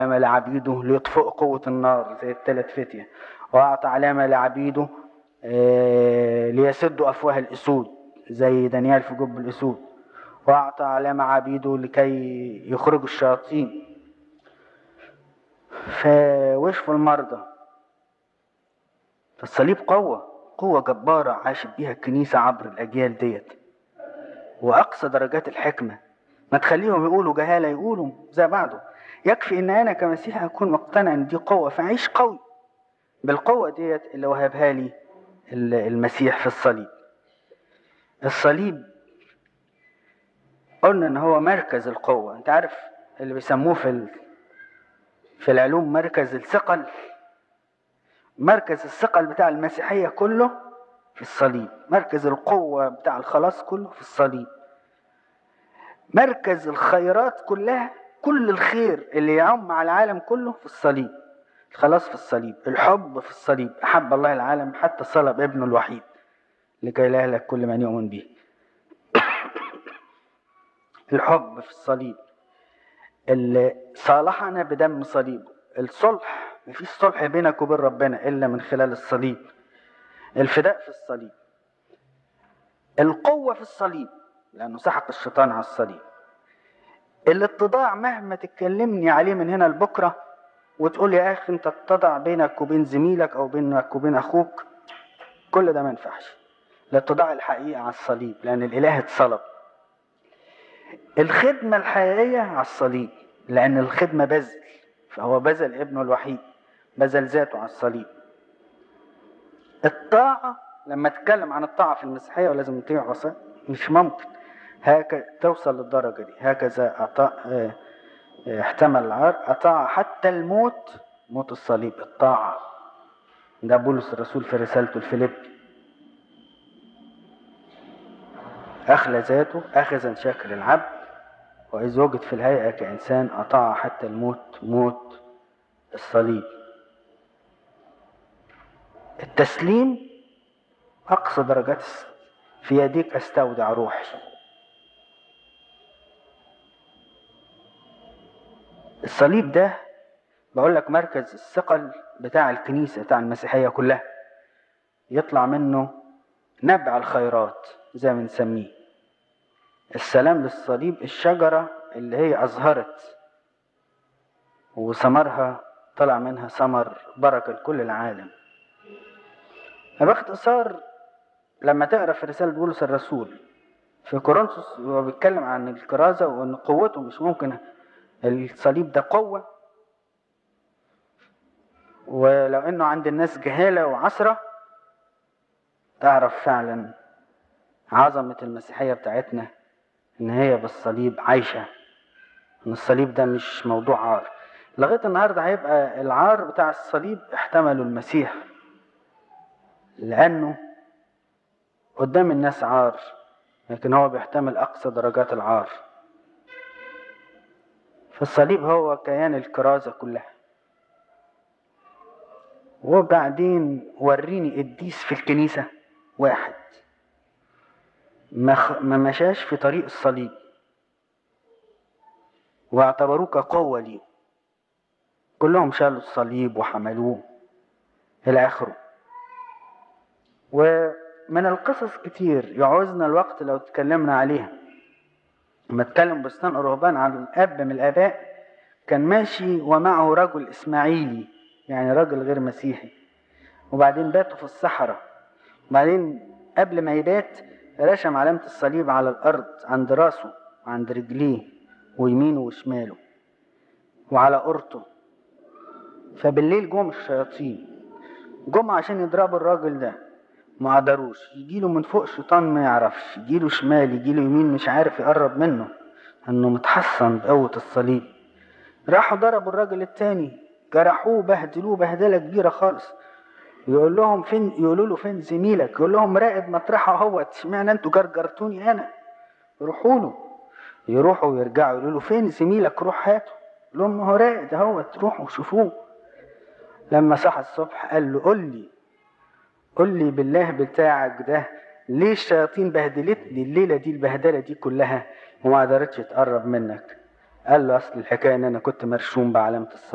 علامة لعبيده ليطفئ قوة النار زي الثلاث فتية وأعطى علامة لعبيده آه، ليسدوا أفواه الأسود زي دانيال في جب الأسود وأعطى علامة عبيده لكي يخرجوا الشياطين فوشفوا المرضى فالصليب قوة قوة جبارة عاشت بيها الكنيسة عبر الأجيال ديت وأقصى درجات الحكمة ما تخليهم يقولوا جهالة يقولوا زي بعضه يكفي إن أنا كمسيح أكون مقتنع إن دي قوة فأعيش قوي بالقوة ديت اللي وهبها لي ال- المسيح في الصليب الصليب قلنا إن هو مركز القوة أنت عارف اللي بيسموه في ال- في العلوم مركز الثقل مركز الثقل بتاع المسيحية كله في الصليب مركز القوة بتاع الخلاص كله في الصليب مركز الخيرات كلها كل الخير اللي يعم على العالم كله في الصليب الخلاص في الصليب الحب في الصليب أحب الله العالم حتى صلب ابنه الوحيد لكي لا يهلك كل من يؤمن به الحب في الصليب اللي صالحنا بدم صليبه الصلح مفيش صلح بينك وبين ربنا إلا من خلال الصليب الفداء في الصليب القوة في الصليب لأنه سحق الشيطان على الصليب الاتضاع مهما تكلمني عليه من هنا لبكرة وتقول يا أخي أنت اتضع بينك وبين زميلك أو بينك وبين أخوك كل ده ما ينفعش الاتضاع الحقيقي على الصليب لأن الإله اتصلب الخدمة الحقيقية على الصليب لأن الخدمة بذل فهو بذل ابنه الوحيد بذل ذاته على الصليب الطاعة لما تتكلم عن الطاعة في المسيحية ولازم نطيع وصايا مش ممكن هكذا توصل للدرجة دي هكذا أطاع اه اه احتمل العار أطاع حتى الموت موت الصليب الطاعة ده بولس الرسول في رسالته الفيليب أخلى ذاته أخذا شكل العبد وإذ وجد في الهيئة كإنسان أطاع حتى الموت موت الصليب التسليم أقصى درجات الس- في يديك أستودع روحي الصليب ده بقول لك مركز الثقل بتاع الكنيسة بتاع المسيحية كلها يطلع منه نبع الخيرات زي ما نسميه السلام للصليب الشجرة اللي هي أزهرت وثمرها طلع منها ثمر بركة لكل العالم باختصار لما تقرا في رسالة بولس الرسول في كورنثوس هو بيتكلم عن الكرازة وإن قوته مش ممكن الصليب ده قوة ولو إنه عند الناس جهالة وعسرة تعرف فعلا عظمة المسيحية بتاعتنا إن هي بالصليب عايشة إن الصليب ده مش موضوع عار لغاية النهاردة هيبقى العار بتاع الصليب احتمله المسيح لأنه قدام الناس عار لكن هو بيحتمل أقصى درجات العار فالصليب هو كيان الكرازة كلها وبعدين وريني قديس في الكنيسة واحد ما, خ... ما مشاش في طريق الصليب واعتبروه كقوة ليه كلهم شالوا الصليب وحملوه إلى آخره ومن القصص كتير يعوزنا الوقت لو تكلمنا عليها لما اتكلم بستان أوروبان عن الأب من الآباء كان ماشي ومعه رجل إسماعيلي يعني رجل غير مسيحي وبعدين باتوا في الصحراء وبعدين قبل ما يبات رسم علامة الصليب على الأرض عند راسه وعند رجليه ويمينه وشماله وعلى قرطه فبالليل جم الشياطين جم عشان يضربوا الراجل ده ما قدروش يجيله من فوق شيطان ما يعرفش يجيله شمال يجيله يمين مش عارف يقرب منه انه متحصن بقوة الصليب راحوا ضربوا الراجل التاني جرحوه بهدلوه بهدلة كبيرة خالص يقول لهم فين يقولوا له فين زميلك يقول لهم راقد مطرحه اهوت اشمعنى انتوا جرجرتوني انا روحوا له يروحوا ويرجعوا يقولوا له فين زميلك روح هاته يقول لهم ما هو راقد اهوت روحوا شوفوه لما صحى الصبح قال له قول لي قول لي بالله بتاعك ده ليه الشياطين بهدلتني الليله دي البهدله دي كلها وما قدرتش تقرب منك قال له اصل الحكايه ان انا كنت مرشوم بعلامه الصليب